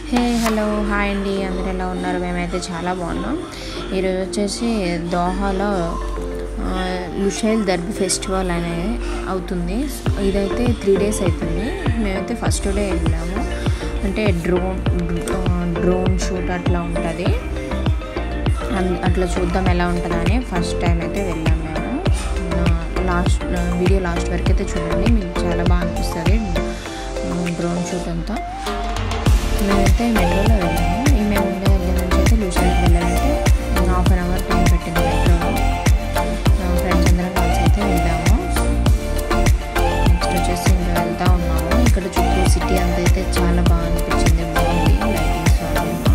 hey hello hi అండి అందరు ఎలా ఉన్నారు మేమైతే చాలా బాగున్నాం ఈరోజు వచ్చేసి దోహాలో ఆ, లుషైల్ దర్బీ ఫెస్టివల్ అనేది అవుతుంది ఇదైతే త్రీ డేస్ అవుతుంది మేమైతే ఫస్ట్ డే వెళ్ళాము అంటే డ్రోన్ డ్రోన్ షూట్ అట్లా ఉంటుంది అన్- అట్లా చూద్దాం ఎలా ఉంటుందని ఫస్ట్ టైం అయితే వెళ్ళాం మేము లాస్ట్ వీడియో లాస్ట్ వరకు అయితే చూడండి మీకు చాలా బాగా అనిపిస్తుంది డ్రోన్ షూట్ అంతా మేమైతే మెట్రోలో వెళ్ళాము ఈ మేము ఉండే దగ్గర నుంచి అయితే లూసాలకు వెళ్ళాలంటే హాఫ్ అన్ అవర్ టైం పెట్టింది మెట్రోలో మా ఫ్రెండ్స్ అందరం కలిసి అయితే వెళ్ళాము నెక్స్ట్ వచ్చేసి ఇంకా వెళ్తా ఉన్నాము ఇక్కడ చుట్టూ సిటీ అంతా అయితే చాలా బాగా అనిపించింది బాగుంది లైటింగ్స్ అవేమో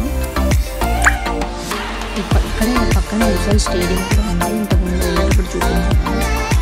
ఇక్క- ఇక్కడే పక్కన విజువల్ స్టేడియం కూడా ఉంది ఇంతకుముందు వెళ్ళినప్పుడు చూపించాను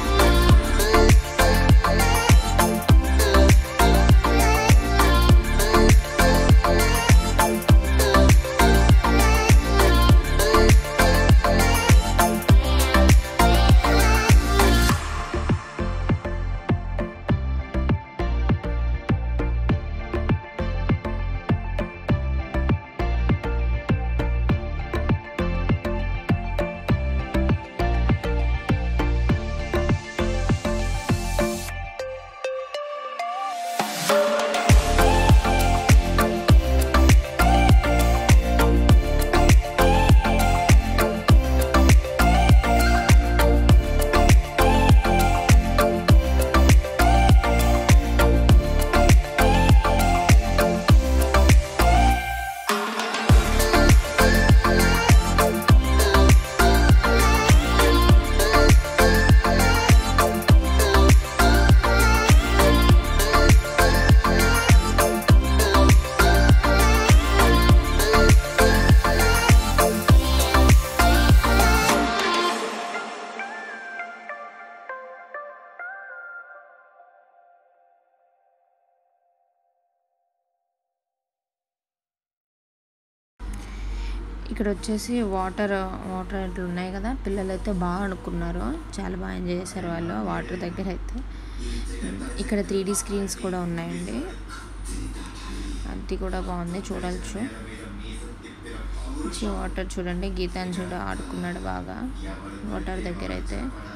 ఇక్కడ వచ్చేసి వాటర్ వాటర్ ఇట్లా ఉన్నాయి కదా పిల్లలు అయితే బాగా అనుకున్నారు చాలా బాగా ఎంజాయ్ చేశారు వాళ్ళు వాటర్ దగ్గర అయితే ఇక్కడ త్రీ డీ స్క్రీన్స్ కూడా ఉన్నాయండి అది కూడా బాగుంది చూడవచ్చు మంచి వాటర్ చూడండి గీతాంజుడు ఆడుకున్నాడు బాగా వాటర్ దగ్గర అయితే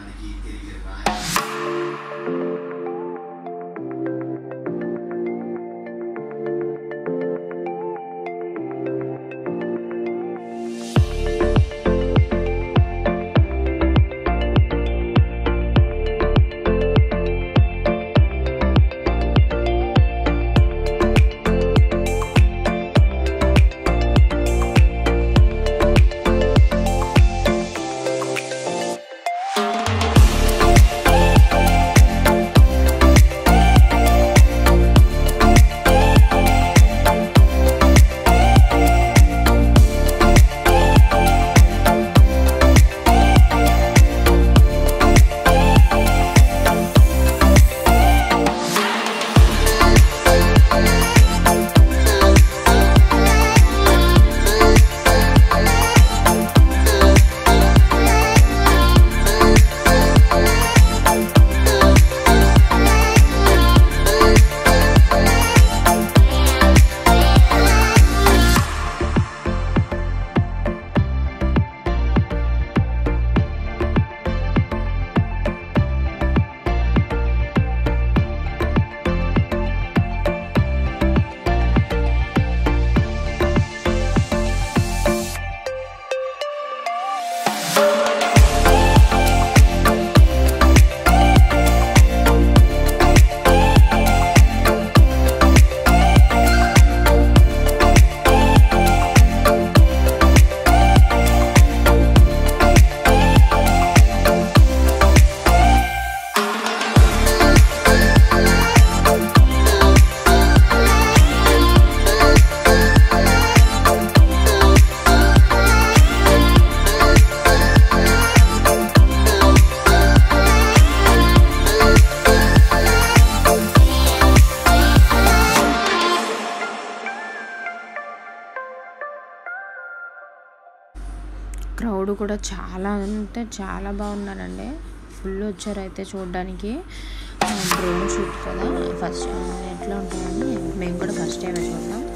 క్రౌడ్ కూడా చాలా అంటే చాలా బాగున్నారండి ఫుల్ వచ్చారు అయితే చూడడానికి డ్రోన్ షూట్ కదా ఫస్ట్ ఎట్లా ఉంటుందని మేము కూడా ఫస్ట్ టైం చూద్దాం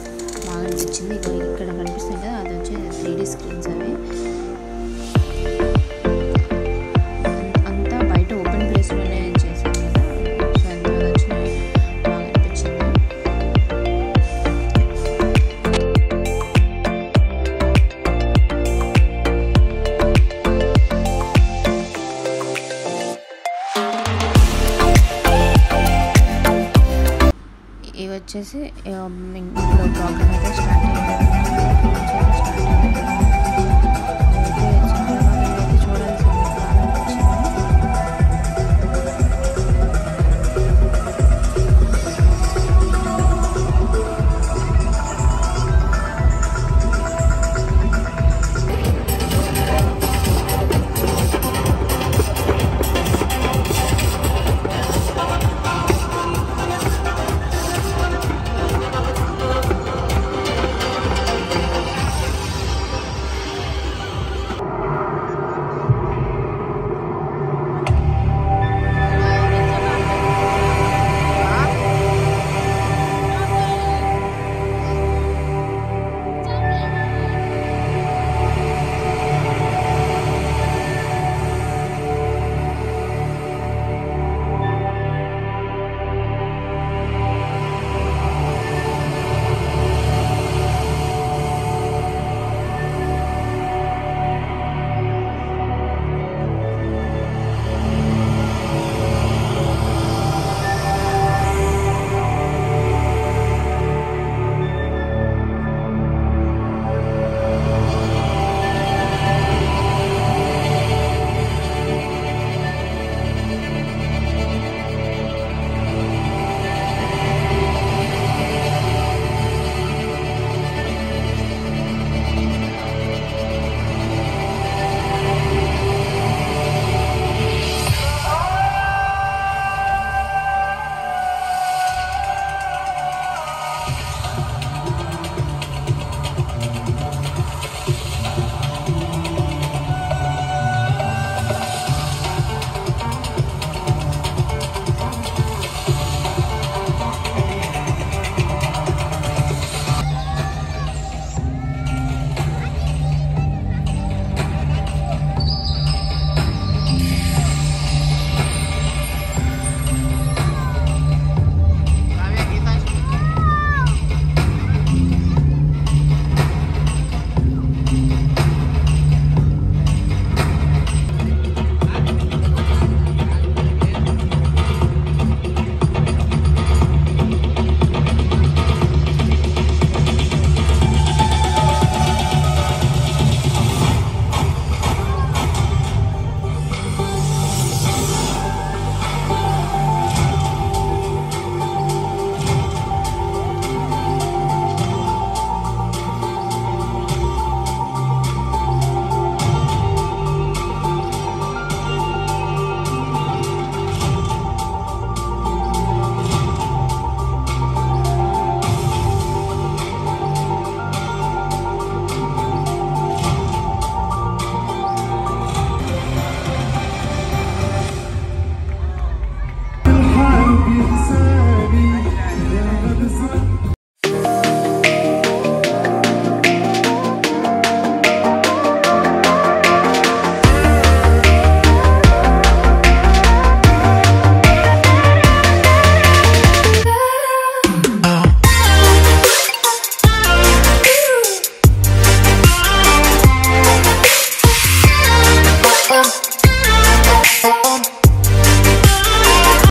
బాగా అనిపించింది ఇక ఇక్కడ కనిపిస్తుంది కదా అది వచ్చి త్రీ డీ స్క్రీన్స్ అవి అం- అంతా బయట ఓపెన్ ప్లేస్లోనే చేశారు కదా సో అంతా వచ్చి బాగా అనిపించింది ఇవి వచ్చేసి ఆ, ఇంట్లో ప్రాబ్లం అయితే